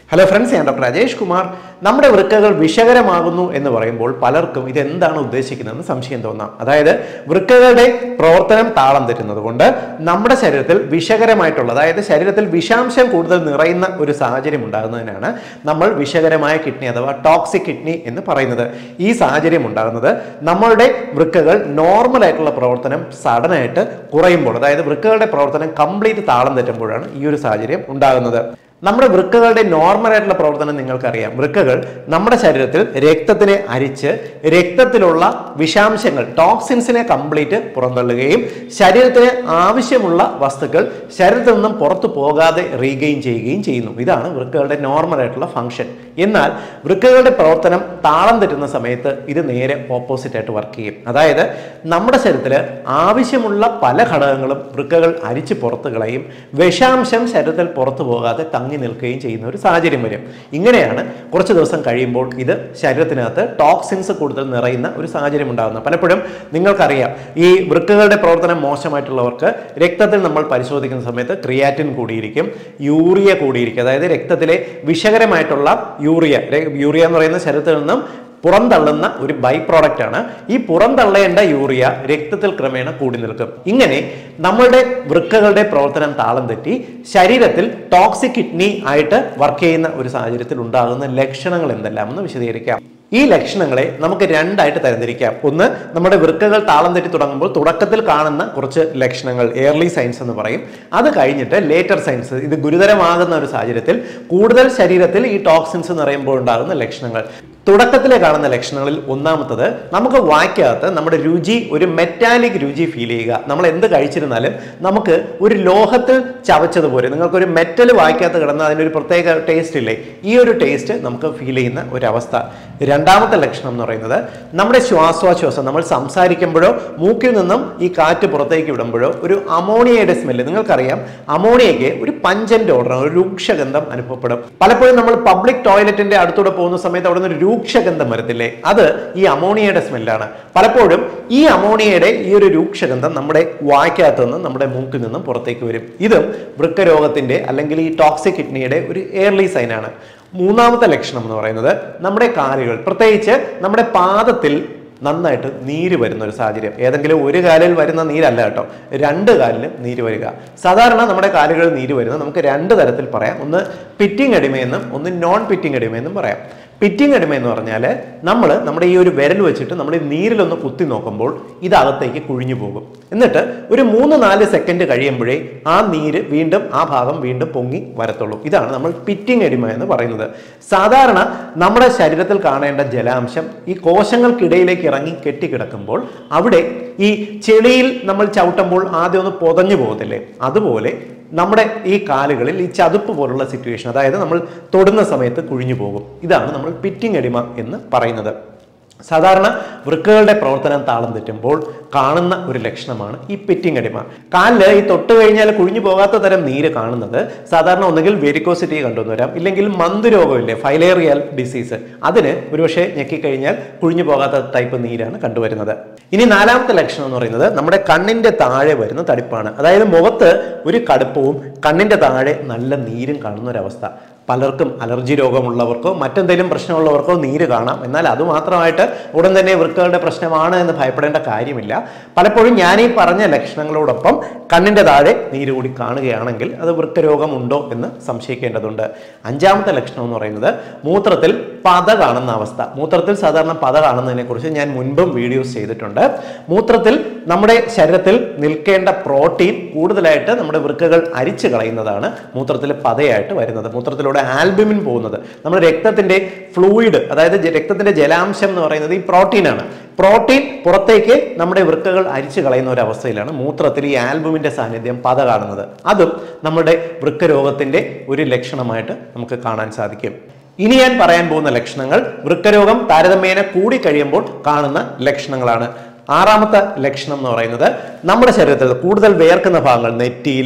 hello friends ഞാൻ doctor Rajesh Kumar നമ്മുടെ വൃക്കകൾ വിഷകരമാകുന്നു എന്ന് പറയുമ്പോൾ പലർക്കും ഇത് എന്താണ് ഉദ്ദേശിക്കുന്നതെന്ന് സംശയം തോന്നാം അതായത് വൃക്കകളുടെ പ്രവർത്തനം താളം തെറ്റുന്നത് കൊണ്ട് നമ്മുടെ ശരീരത്തിൽ വിഷകരമായിട്ടുള്ള അതായത് ശരീരത്തിൽ വിഷാംശം കൂടുതൽ നിറയുന്ന ഒരു സാഹചര്യം ഉണ്ടാകുന്നതിനാണ് നമ്മൾ വിഷകരമായ കിഡ്നി അഥവാ ടോക്സിക് കിഡ്നി എന്ന് പറയുന്നത് ഈ സാഹചര്യം ഉണ്ടാകുന്നത് നമ്മളുടെ വൃക്കകൾ നോർമൽ ആയിട്ടുള്ള പ്രവർത്തനം സഡനായിട്ട് കുറയുമ്പോൾ അതായത് വൃക്കകളുടെ പ്രവർത്തനം കംപ്ലീറ്റ് താളം തെറ്റുമ്പോഴാണ് ഈ ഒരു സാഹചര്യം ഉണ്ടാകുന്നത് നമ്മുടെ വൃക്കകളുടെ നോർമൽ ആയിട്ടുള്ള പ്രവർത്തനം നിങ്ങൾക്കറിയാം വൃക്കകൾ നമ്മുടെ ശരീരത്തിൽ രക്തത്തിനെ അരിച്ച് രക്തത്തിലുള്ള വിഷാംശങ്ങൾ ടോക്സിൻസിനെ കംപ്ലീറ്റ് പുറന്തള്ളുകയും ശരീരത്തിന് ആവശ്യമുള്ള വസ്തുക്കൾ ശരീരത്തിൽ നിന്നും പുറത്തു പോകാതെ റീഗെയിൻ ചെയ്യുകയും ചെയ്യുന്നു ഇതാണ് വൃക്കകളുടെ നോർമൽ ആയിട്ടുള്ള ഫംഗ്ഷൻ എന്നാൽ വൃക്കകളുടെ പ്രവർത്തനം താളം തെറ്റുന്ന സമയത്ത് ഇത് നേരെ ഓപ്പോസിറ്റ് ആയിട്ട് വർക്ക് ചെയ്യും അതായത് നമ്മുടെ ശരീരത്തിൽ ആവശ്യമുള്ള പല ഘടകങ്ങളും വൃക്കകൾ അരിച്ച് പുറത്തു കളയും വിഷാംശം ശരീരത്തിൽ പുറത്തു പോകാതെ തങ്ങി നിൽക്കുകയും ചെയ്യുന്ന ഒരു സാഹചര്യം വരും ഇങ്ങനെയാണ് കുറച്ച് ദിവസം കഴിയുമ്പോൾ ഇത് ശരീരത്തിനകത്ത് ടോക്സിൻസ് കൂടുതൽ നിറയുന്ന ഒരു സാഹചര്യം ഉണ്ടാകുന്നത് പലപ്പോഴും നിങ്ങൾക്കറിയാം ഈ വൃക്കകളുടെ പ്രവർത്തനം മോശമായിട്ടുള്ളവർക്ക് രക്തത്തിൽ നമ്മൾ പരിശോധിക്കുന്ന സമയത്ത് ക്രിയാറ്റിൻ കൂടിയിരിക്കും യൂറിയ കൂടിയിരിക്കും അതായത് രക്തത്തിലെ വിഷകരമായിട്ടുള്ള യൂറിയ രെ- യൂറിയ എന്ന് പറയുന്ന ശരീരത്തിൽ നിന്നും പുറന്തള്ളുന്ന ഒരു ബൈ പ്രോഡക്റ്റ് ആണ് ഈ പുറന്തള്ളേണ്ട യൂറിയ രക്തത്തിൽ ക്രമേണ കൂടി നിൽക്കും ഇങ്ങനെ നമ്മളുടെ വൃക്കകളുടെ പ്രവർത്തനം താളം തെറ്റി ശരീരത്തിൽ ടോക്സിക് കിഡ്നി ആയിട്ട് വർക്ക് ചെയ്യുന്ന ഒരു സാഹചര്യത്തിൽ ഉണ്ടാകുന്ന ലക്ഷണങ്ങൾ എന്തെല്ലാമെന്ന് വിശദീകരിക്കാം ഈ ലക്ഷണങ്ങളെ നമുക്ക് രണ്ടായിട്ട് തരംതിരിക്കാം ഒന്ന് നമ്മുടെ വൃക്കകൾ താളം തെറ്റി തുടങ്ങുമ്പോൾ തുടക്കത്തിൽ കാണുന്ന കുറച്ച് ലക്ഷണങ്ങൾ എയർലി സൈൻസ് എന്ന് പറയും അത് കഴിഞ്ഞിട്ട് ലേറ്റർ സൈൻസ് ഇത് ഗുരുതരമാകുന്ന ഒരു സാഹചര്യത്തിൽ കൂടുതൽ ശരീരത്തിൽ ഈ ടോക്സിൻസ് നിറയുമ്പോൾ ഉണ്ടാകുന്ന ലക്ഷണങ്ങൾ തുടക്കത്തിലെ കാണുന്ന ലക്ഷണങ്ങളിൽ ഒന്നാമത്തത് നമുക്ക് വായ്ക്കകത്ത് നമ്മുടെ രുചി ഒരു മെറ്റാലിക് രുചി ഫീൽ ചെയ്യുക നമ്മൾ എന്ത് കഴിച്ചിരുന്നാലും നമുക്ക് ഒരു ലോഹത്തിൽ ചവച്ചതുപോലെ നിങ്ങൾക്കൊരു മെറ്റൽ വായ്ക്കകത്ത് കിടന്ന അതിനൊരു പ്രത്യേക ടേസ്റ്റ് ഇല്ലേ ഈ ഒരു ടേസ്റ്റ് നമുക്ക് ഫീൽ ചെയ്യുന്ന ഒരു അവസ്ഥ രണ്ടാമത്തെ ലക്ഷണം എന്ന് പറയുന്നത് നമ്മുടെ ശ്വാസോച്ഛ്വാസം നമ്മൾ സംസാരിക്കുമ്പോഴോ മൂക്കിൽ നിന്നും ഈ കാറ്റ് പുറത്തേക്ക് വിടുമ്പോഴോ ഒരു അമോണിയയുടെ സ്മെല്ല് നിങ്ങൾക്കറിയാം അമോണിയയ്ക്ക് ഒരു പഞ്ചന്റ് ഓർഡർ ഒരു രൂക്ഷഗന്ധം അനുഭവപ്പെടും പലപ്പോഴും നമ്മൾ പബ്ലിക് ടോയ്ലറ്റിന്റെ അടുത്തൂടെ പോകുന്ന സമയത്ത് അവിടെ നിന്ന് ഒരു രൂക്ഷഗന്ധം വരത്തില്ലേ അത് ഈ അമോണിയയുടെ സ്മെല്ലാണ് പലപ്പോഴും ഈ അമോണിയയുടെ ഈ ഒരു രൂക്ഷഗന്ധം നമ്മുടെ വായ്ക്കകത്ത് നിന്ന് നമ്മുടെ മൂക്കിൽ നിന്നും പുറത്തേക്ക് വരും ഇതും വൃക്കരോഗത്തിന്റെ അല്ലെങ്കിൽ ഈ ടോക്സിക് കിഡ്നിയുടെ ഒരു എയർലി സൈനാണ് മൂന്നാമത്തെ ലക്ഷണം എന്ന് പറയുന്നത് നമ്മുടെ കാലുകൾ പ്രത്യേകിച്ച് നമ്മുടെ പാദത്തിൽ നന്നായിട്ട് നീര് വരുന്ന ഒരു സാഹചര്യം ഏതെങ്കിലും ഒരു കാലിൽ വരുന്ന നീരല്ല കേട്ടോ രണ്ട് കാലിലും നീര് വരിക സാധാരണ നമ്മുടെ കാലുകളിൽ നീര് വരുന്നത് നമുക്ക് രണ്ട് തരത്തിൽ പറയാം ഒന്ന് പിറ്റിംഗ് അടിമയെന്നും ഒന്ന് നോൺ പിറ്റിംഗ് അടിമയെന്നും പറയാം പിറ്റിംഗ് അടിമ എന്ന് പറഞ്ഞാൽ നമ്മൾ നമ്മുടെ ഈ ഒരു വിരൽ വെച്ചിട്ട് നമ്മൾ ഈ നീരിലൊന്ന് കുത്തി നോക്കുമ്പോൾ ഇത് അകത്തേക്ക് കുഴിഞ്ഞു പോകും എന്നിട്ട് ഒരു മൂന്ന് നാല് സെക്കൻഡ് കഴിയുമ്പോഴേ ആ നീര് വീണ്ടും ആ ഭാഗം വീണ്ടും പൊങ്ങി വരത്തുള്ളൂ ഇതാണ് നമ്മൾ പിറ്റിംഗ് അടിമ എന്ന് പറയുന്നത് സാധാരണ നമ്മുടെ ശരീരത്തിൽ കാണേണ്ട ജലാംശം ഈ കോശങ്ങൾക്കിടയിലേക്ക് ഇറങ്ങി കെട്ടിക്കിടക്കുമ്പോൾ അവിടെ ഈ ചെളിയിൽ നമ്മൾ ചവിട്ടുമ്പോൾ ആദ്യം ഒന്ന് പൊതഞ്ഞു പോകത്തില്ലേ അതുപോലെ നമ്മുടെ ഈ കാലുകളിൽ ഈ ചതുപ്പ് പോലുള്ള സിറ്റുവേഷൻ അതായത് നമ്മൾ തൊടുന്ന സമയത്ത് കുഴിഞ്ഞു പോകും ഇതാണ് നമ്മൾ പിറ്റിംഗ് അടിമ എന്ന് പറയുന്നത് സാധാരണ വൃക്കകളുടെ പ്രവർത്തനം താളം തെറ്റുമ്പോൾ കാണുന്ന ഒരു ലക്ഷണമാണ് ഈ പിറ്റിംഗ് അടിമ കാലില് ഈ തൊട്ട് കഴിഞ്ഞാൽ കുഴിഞ്ഞു പോകാത്ത തരം നീര് കാണുന്നത് സാധാരണ ഒന്നുകിൽ വെരിക്കോസിറ്റി കണ്ടുവന്ന് വരാം ഇല്ലെങ്കിൽ മന്ത് രോഗമില്ലേ ഫൈലേറിയൽ ഡിസീസ് അതിന് ഒരുപക്ഷെ ഞെക്കിക്കഴിഞ്ഞാൽ കുഴിഞ്ഞു പോകാത്ത ടൈപ്പ് നീരാണ് കണ്ടുവരുന്നത് ഇനി നാലാമത്തെ ലക്ഷണം എന്ന് പറയുന്നത് നമ്മുടെ കണ്ണിന്റെ താഴെ വരുന്ന തടിപ്പാണ് അതായത് മുഖത്ത് ഒരു കടുപ്പവും കണ്ണിന്റെ താഴെ നല്ല നീരും കാണുന്ന ഒരവസ്ഥ പലർക്കും അലർജി രോഗമുള്ളവർക്കോ മറ്റെന്തെങ്കിലും പ്രശ്നമുള്ളവർക്കോ നീര് കാണാം എന്നാൽ അത് മാത്രമായിട്ട് ഉടൻ തന്നെ വൃക്കകളുടെ പ്രശ്നമാണ് എന്ന് ഭയപ്പെടേണ്ട കാര്യമില്ല പലപ്പോഴും ഞാൻ ഈ പറഞ്ഞ ലക്ഷണങ്ങളോടൊപ്പം കണ്ണിന്റെ താഴെ നീര് കൂടി കാണുകയാണെങ്കിൽ അത് വൃക്കരോഗം ഉണ്ടോ എന്ന് സംശയിക്കേണ്ടതുണ്ട് അഞ്ചാമത്തെ ലക്ഷണം എന്ന് പറയുന്നത് മൂത്രത്തിൽ പത കാണുന്ന അവസ്ഥ മൂത്രത്തിൽ സാധാരണ പത കാണുന്നതിനെ കുറിച്ച് ഞാൻ മുൻപും വീഡിയോസ് ചെയ്തിട്ടുണ്ട് മൂത്രത്തിൽ നമ്മുടെ ശരീരത്തിൽ നിൽക്കേണ്ട പ്രോട്ടീൻ കൂടുതലായിട്ട് നമ്മുടെ വൃക്കകൾ അരിച്ചു കളയുന്നതാണ് മൂത്രത്തിൽ പതയായിട്ട് വരുന്നത് മൂത്രത്തിലൂടെ ആൽബുമിൻ പോകുന്നത് നമ്മുടെ രക്തത്തിന്റെ ഫ്ലൂയിഡ് അതായത് ജ- രക്തത്തിന്റെ ജലാംശം എന്ന് പറയുന്നത് ഈ പ്രോട്ടീനാണ് പ്രോട്ടീൻ പുറത്തേക്ക് നമ്മുടെ വൃക്കകൾ അരിച്ചു കളയുന്ന ഒരു അവസ്ഥയിലാണ് മൂത്രത്തിൽ ഈ ആൽബുമിന്റെ സാന്നിധ്യം പത കാണുന്നത് അതും നമ്മുടെ വൃക്കരോഗത്തിന്റെ ഒരു ലക്ഷണമായിട്ട് നമുക്ക് കാണാൻ സാധിക്കും ഇനി ഞാൻ പറയാൻ പോകുന്ന ലക്ഷണങ്ങൾ വൃക്കരോഗം താരതമ്യേന കൂടി കഴിയുമ്പോൾ കാണുന്ന ലക്ഷണങ്ങളാണ് ആറാമത്തെ ലക്ഷണം എന്ന് പറയുന്നത് നമ്മുടെ ശരീരത്തിൽ കൂടുതൽ വേർക്കുന്ന ഭാഗങ്ങൾ നെറ്റിയിലോ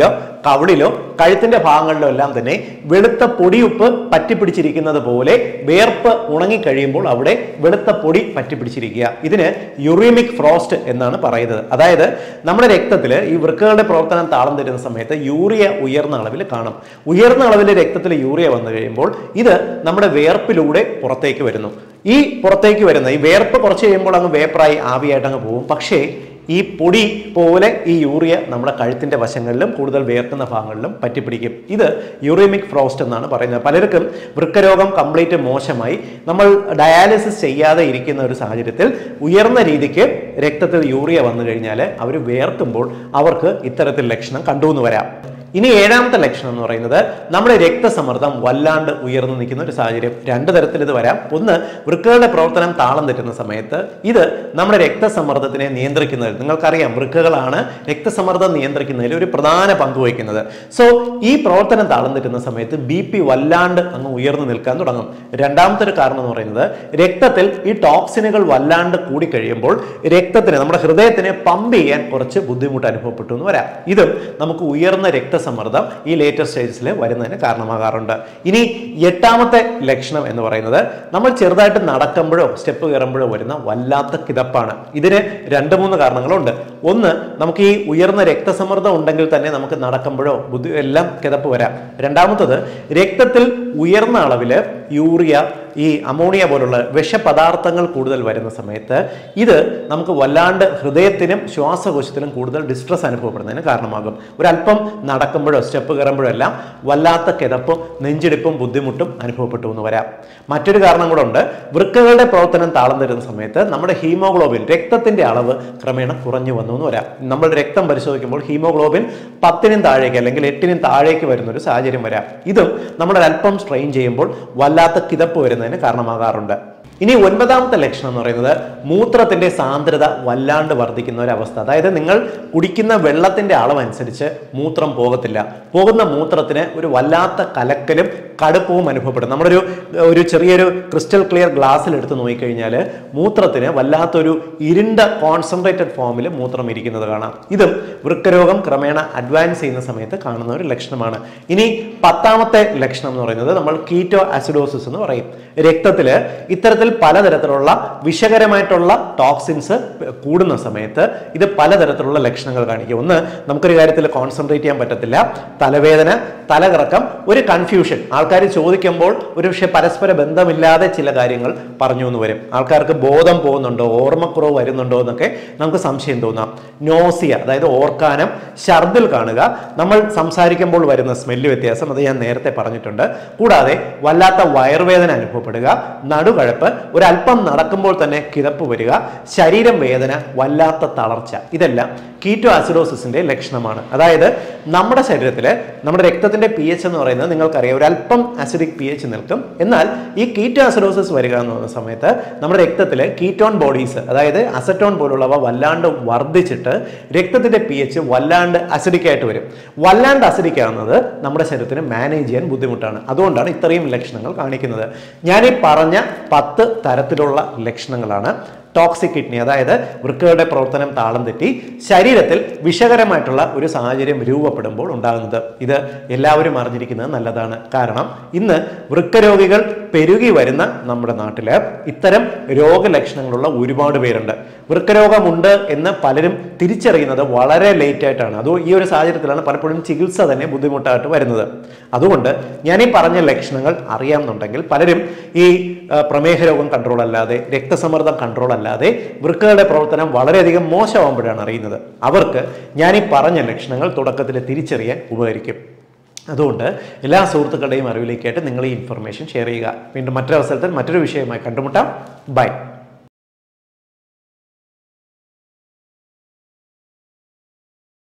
കവിളിലോ കഴുത്തിന്റെ ഭാഗങ്ങളിലോ എല്ലാം തന്നെ വെളുത്ത പൊടിയുപ്പ് പറ്റിപ്പിടിച്ചിരിക്കുന്നത് പോലെ വേർപ്പ് ഉണങ്ങിക്കഴിയുമ്പോൾ അവിടെ വെളുത്ത പൊടി പറ്റിപ്പിടിച്ചിരിക്കുക ഇതിന് യുറീമിക് ഫ്രോസ്റ്റ് എന്നാണ് പറയുന്നത് അതായത് നമ്മുടെ രക്തത്തിൽ ഈ വൃക്കകളുടെ പ്രവർത്തനം താളം തരുന്ന സമയത്ത് യൂറിയ ഉയർന്ന അളവിൽ കാണും ഉയർന്ന അളവിൽ രക്തത്തിൽ യൂറിയ വന്നു കഴിയുമ്പോൾ ഇത് നമ്മുടെ വേർപ്പിലൂടെ പുറത്തേക്ക് വരുന്നു ഈ പുറത്തേക്ക് വരുന്ന ഈ വേർപ്പ് കുറച്ച് കഴിയുമ്പോൾ അങ്ങ് വേപ്പറായി ആവിയായിട്ട് അങ്ങ് പോകും പക്ഷേ ഈ പൊടി പോലെ ഈ യൂറിയ നമ്മുടെ കഴുത്തിന്റെ വശങ്ങളിലും കൂടുതൽ വേർക്കുന്ന ഭാഗങ്ങളിലും പറ്റിപ്പിടിക്കും ഇത് യൂറിമിക് ഫ്രോസ്റ്റ് എന്നാണ് പറയുന്നത് പലർക്കും വൃക്കരോഗം കംപ്ലീറ്റ് മോശമായി നമ്മൾ ഡയാലിസിസ് ചെയ്യാതെ ഇരിക്കുന്ന ഒരു സാഹചര്യത്തിൽ ഉയർന്ന രീതിക്ക് രക്തത്തിൽ യൂറിയ വന്നു കഴിഞ്ഞാൽ അവർ വേർക്കുമ്പോൾ അവർക്ക് ഇത്തരത്തിൽ ലക്ഷണം കണ്ടു എന്ന് വരാം ഇനി ഏഴാമത്തെ ലക്ഷണം എന്ന് പറയുന്നത് നമ്മുടെ രക്തസമ്മർദ്ദം വല്ലാണ്ട് ഉയർന്നു നിൽക്കുന്ന ഒരു സാഹചര്യം രണ്ട് തരത്തിൽ ഇത് വരാം ഒന്ന് വൃക്കകളുടെ പ്രവർത്തനം താളം തെറ്റുന്ന സമയത്ത് ഇത് നമ്മുടെ രക്തസമ്മർദ്ദത്തിനെ നിയന്ത്രിക്കുന്നതിൽ നിങ്ങൾക്കറിയാം വൃക്കകളാണ് രക്തസമ്മർദ്ദം നിയന്ത്രിക്കുന്നതിൽ ഒരു പ്രധാന പങ്ക് വഹിക്കുന്നത് സോ ഈ പ്രവർത്തനം താളം തെറ്റുന്ന സമയത്ത് ബി പി വല്ലാണ്ട് അങ്ങ് ഉയർന്നു നിൽക്കാൻ തുടങ്ങും രണ്ടാമത്തെ ഒരു കാരണം എന്ന് പറയുന്നത് രക്തത്തിൽ ഈ ടോക്സിനുകൾ വല്ലാണ്ട് കൂടിക്കഴിയുമ്പോൾ രക്തത്തിന് നമ്മുടെ ഹൃദയത്തിന് പമ്പ് ചെയ്യാൻ കുറച്ച് ബുദ്ധിമുട്ട് അനുഭവപ്പെട്ടു എന്ന് വരാം ഇതും നമുക്ക് ഉയർന്ന രക്തസമ്മർദ്ദം ഈ ലേറ്റസ്റ്റ് സ്റ്റേജസിൽ വരുന്നതിന് കാരണമാകാറുണ്ട് ഇനി എട്ടാമത്തെ ലക്ഷണം എന്ന് പറയുന്നത് നമ്മൾ ചെറുതായിട്ട് നടക്കുമ്പോഴോ സ്റ്റെപ്പ് കയറുമ്പോഴോ വരുന്ന വല്ലാത്ത കിതപ്പാണ് ഇതിന് രണ്ട് മൂന്ന് കാരണങ്ങളുണ്ട് ഒന്ന് നമുക്ക് ഈ ഉയർന്ന രക്തസമ്മർദ്ദം ഉണ്ടെങ്കിൽ തന്നെ നമുക്ക് നടക്കുമ്പോഴോ ബുദ്ധി എല്ലാം കിതപ്പ് വരാം രണ്ടാമത്തത് രക്തത്തിൽ ഉയർന്ന അളവിൽ യൂറിയ ഈ അമോണിയ പോലുള്ള വിഷപദാർത്ഥങ്ങൾ കൂടുതൽ വരുന്ന സമയത്ത് ഇത് നമുക്ക് വല്ലാണ്ട് ഹൃദയത്തിനും ശ്വാസകോശത്തിനും കൂടുതൽ ഡിസ്ട്രസ് അനുഭവപ്പെടുന്നതിന് കാരണമാകും ഒരല്പം നടക്കുമ്പോഴോ സ്റ്റെപ്പ് കയറുമ്പോഴോ എല്ലാം വല്ലാത്ത കിതപ്പും നെഞ്ചിടിപ്പും ബുദ്ധിമുട്ടും അനുഭവപ്പെട്ടു എന്ന് വരാം മറ്റൊരു കാരണം കൂടെ ഉണ്ട് വൃക്കകളുടെ പ്രവർത്തനം താളം തരുന്ന സമയത്ത് നമ്മുടെ ഹീമോഗ്ലോബിൻ രക്തത്തിന്റെ അളവ് ക്രമേണ കുറഞ്ഞു വന്നു എന്ന് വരാം നമ്മൾ രക്തം പരിശോധിക്കുമ്പോൾ ഹീമോഗ്ലോബിൻ പത്തിനും താഴേക്ക് അല്ലെങ്കിൽ എട്ടിനും താഴേക്ക് വരുന്ന ഒരു സാഹചര്യം വരാം ഇതും നമ്മൾ അല്പം സ്ട്രെയിൻ ചെയ്യുമ്പോൾ വല്ലാത്ത കിതപ്പ് വരുന്നതിന് കാരണമാകാറുണ്ട് ഇനി ഒൻപതാമത്തെ ലക്ഷണം എന്ന് പറയുന്നത് മൂത്രത്തിന്റെ സാന്ദ്രത വല്ലാണ്ട് വർദ്ധിക്കുന്ന ഒരു അവസ്ഥ അതായത് നിങ്ങൾ കുടിക്കുന്ന വെള്ളത്തിന്റെ അളവനുസരിച്ച് മൂത്രം പോകത്തില്ല പോകുന്ന മൂത്രത്തിന് ഒരു വല്ലാത്ത കലക്കലും കടുപ്പവും അനുഭവപ്പെടും നമ്മളൊരു ഒരു ചെറിയൊരു ക്രിസ്റ്റൽ ക്ലിയർ ഗ്ലാസ്സിൽ എടുത്ത് നോക്കിക്കഴിഞ്ഞാൽ മൂത്രത്തിന് വല്ലാത്തൊരു ഇരുണ്ട കോൺസെൻട്രേറ്റഡ് ഫോമിൽ മൂത്രം ഇരിക്കുന്നത് കാണാം ഇതും വൃക്കരോഗം ക്രമേണ അഡ്വാൻസ് ചെയ്യുന്ന സമയത്ത് കാണുന്ന ഒരു ലക്ഷണമാണ് ഇനി പത്താമത്തെ ലക്ഷണം എന്ന് പറയുന്നത് നമ്മൾ കീറ്റോ അസിഡോസിസ് എന്ന് പറയും രക്തത്തിൽ ഇത്തരത്തിൽ പലതരത്തിലുള്ള വിഷകരമായിട്ടുള്ള ടോക്സിൻസ് കൂടുന്ന സമയത്ത് ഇത് പലതരത്തിലുള്ള ലക്ഷണങ്ങൾ കാണിക്കും ഒന്ന് നമുക്കൊരു കാര്യത്തിൽ കോൺസെൻട്രേറ്റ് ചെയ്യാൻ പറ്റത്തില്ല തലവേദന തലകറക്കം ഒരു കൺഫ്യൂഷൻ ആൾക്കാർ ചോദിക്കുമ്പോൾ ഒരു പക്ഷേ പരസ്പര ബന്ധമില്ലാതെ ചില കാര്യങ്ങൾ പറഞ്ഞു എന്ന് വരും ആൾക്കാർക്ക് ബോധം പോകുന്നുണ്ടോ ഓർമ്മക്കുറവ് വരുന്നുണ്ടോ എന്നൊക്കെ നമുക്ക് സംശയം തോന്നാം നോസിയ അതായത് ഓർക്കാനം ഛർദിൽ കാണുക നമ്മൾ സംസാരിക്കുമ്പോൾ വരുന്ന സ്മെല്ല് വ്യത്യാസം അത് ഞാൻ നേരത്തെ പറഞ്ഞിട്ടുണ്ട് കൂടാതെ വല്ലാത്ത വയറുവേദന അനുഭവപ്പെടുക നടുകഴപ്പ് ഒരല്പം നടക്കുമ്പോൾ തന്നെ കിതപ്പ് വരിക ശരീരം വേദന വല്ലാത്ത തളർച്ച ഇതെല്ലാം കീറ്റോ ആസിഡോസിസിന്റെ ലക്ഷണമാണ് അതായത് നമ്മുടെ ശരീരത്തിൽ നമ്മുടെ രക്തത്തിന്റെ പി എച്ച് എന്ന് പറയുന്നത് നിങ്ങൾക്കറിയാം ഒരല്പം ആസിഡിക് പി എച്ച് നിൽക്കും എന്നാൽ ഈ കീറ്റോ ആസിഡോസിസ് വരിക എന്ന് പറയുന്ന സമയത്ത് നമ്മുടെ രക്തത്തിൽ കീറ്റോൺ ബോഡീസ് അതായത് അസറ്റോൺ പോലുള്ളവ വല്ലാണ്ട് വർദ്ധിച്ചിട്ട് രക്തത്തിന്റെ പി എച്ച് വല്ലാണ്ട് അസിഡിക് ആയിട്ട് വരും വല്ലാണ്ട് അസിഡിക് ആകുന്നത് നമ്മുടെ ശരീരത്തിന് മാനേജ് ചെയ്യാൻ ബുദ്ധിമുട്ടാണ് അതുകൊണ്ടാണ് ഇത്രയും ലക്ഷണങ്ങൾ കാണിക്കുന്നത് ഞാൻ ഈ പറഞ്ഞ പത്ത് തരത്തിലുള്ള ലക്ഷണങ്ങളാണ് ടോക്സിക് കിഡ്നി അതായത് വൃക്കകളുടെ പ്രവർത്തനം താളം തെറ്റി ശരീരത്തിൽ വിഷകരമായിട്ടുള്ള ഒരു സാഹചര്യം രൂപപ്പെടുമ്പോൾ ഉണ്ടാകുന്നത് ഇത് എല്ലാവരും അറിഞ്ഞിരിക്കുന്നത് നല്ലതാണ് കാരണം ഇന്ന് വൃക്കരോഗികൾ പെരുകി വരുന്ന നമ്മുടെ നാട്ടിൽ ഇത്തരം രോഗലക്ഷണങ്ങളുള്ള ഒരുപാട് പേരുണ്ട് വൃക്കരോഗമുണ്ട് എന്ന് പലരും തിരിച്ചറിയുന്നത് വളരെ ലേറ്റ് ആയിട്ടാണ് അത് ഈ ഒരു സാഹചര്യത്തിലാണ് പലപ്പോഴും ചികിത്സ തന്നെ ബുദ്ധിമുട്ടായിട്ട് വരുന്നത് അതുകൊണ്ട് ഞാൻ ഈ പറഞ്ഞ ലക്ഷണങ്ങൾ അറിയാമെന്നുണ്ടെങ്കിൽ പലരും ഈ ആ, പ്രമേഹ രോഗം കൺട്രോൾ അല്ലാതെ രക്തസമ്മർദ്ദം കൺട്രോൾ അല്ലാതെ വൃക്കകളുടെ പ്രവർത്തനം വളരെയധികം മോശമാകുമ്പോഴാണ് അറിയുന്നത് അവർക്ക് ഞാൻ ഈ പറഞ്ഞ ലക്ഷണങ്ങൾ തുടക്കത്തിൽ തിരിച്ചറിയാൻ ഉപകരിക്കും അതുകൊണ്ട് എല്ലാ സുഹൃത്തുക്കളുടെയും അറിവിലേക്കായിട്ട് നിങ്ങൾ ഈ ഇൻഫർമേഷൻ ഷെയർ ചെയ്യുക വീണ്ടും മറ്റൊരു അവസരത്തിൽ മറ്റൊരു വിഷയമായി കണ്ടുമുട്ടാം ബൈ